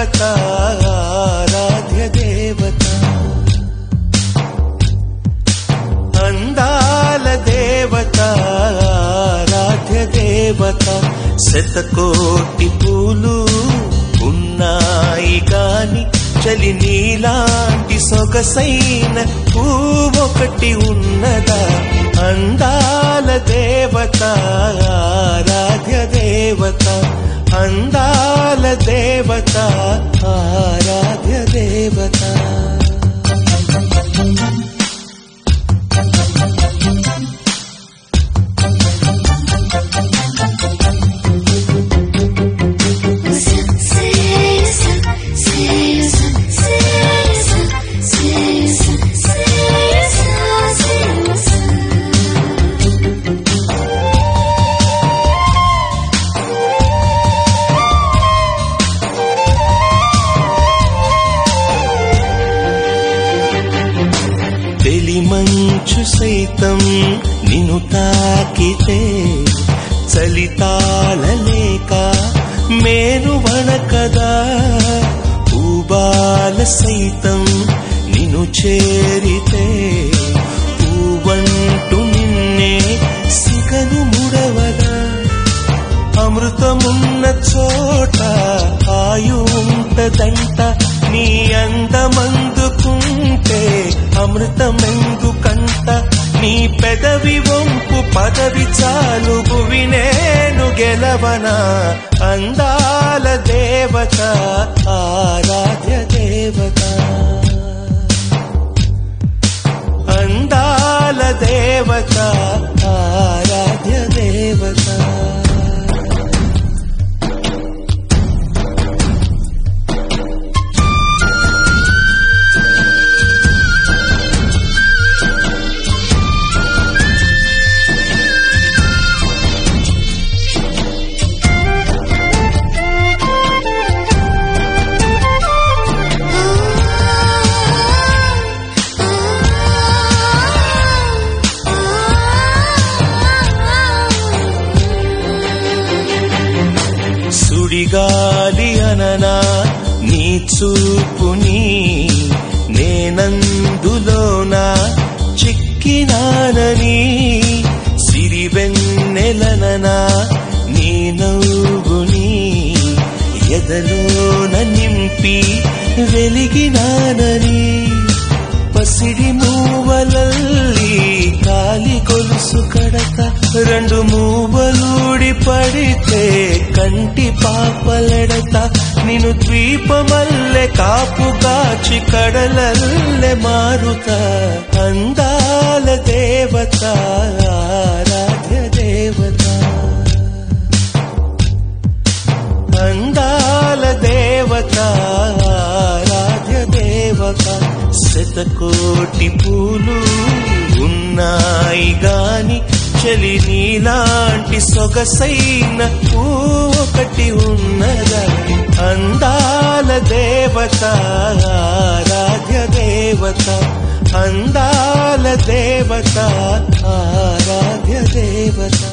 దేవత ఆరాధ్య దేవత అందాల దేవత ఆరాధ్య దేవత శతకోటి పూలు ఉన్నాయి గాని చలి నీలాంటి సొగసైన పువ్వొకటి ఉన్నదా అందాల దేవత ఆరాధ్య దేవత అందాల దేవత ఆరాధ్య దేవత తెలిమంచు సైతం నిన్ను తాకితే చలితాళలేక మేను వణకదా పూబాల సైతం నిన్ను చేరితే పూవంటు నిన్నే సిగను ముడవదా అమృతమున్న చోట ఆయు ఉంటదంట నీ అందమందుకుంటే అమృతమెందుకంట నీ పెదవి వంపు పదవి చాలు భువినేను గెలవనా అందాల దేవత ఆరాధ్య దేవత అందాల దేవత ఆరాధ్య దేవత సుడిగాలి అననా నీ చూపుని నేనందులోనా చిక్కినానని సిరివెన్నెలననా నీ నవ్వుని ఎదలోన నింపి వెలిగినానని పసిడి మూవలల్లి కాలి కొలుసు కడక రెండు మూవలూడి పడితే కంటి పాపలెడత నిన్ను ద్వీపమల్లె కాపు కాచి కడలల్లె మారుత అందాల దేవత ఆరాధ్య దేవత అందాల దేవత ఆరాధ్య దేవత శతకోటి పూలు ఉన్నాయి గాని చలి నీలాంటి సొగసైన పూ ఒకటి ఉన్నదా అందాల దేవత ఆరాధ్య దేవత అందాల దేవత ఆరాధ్య దేవత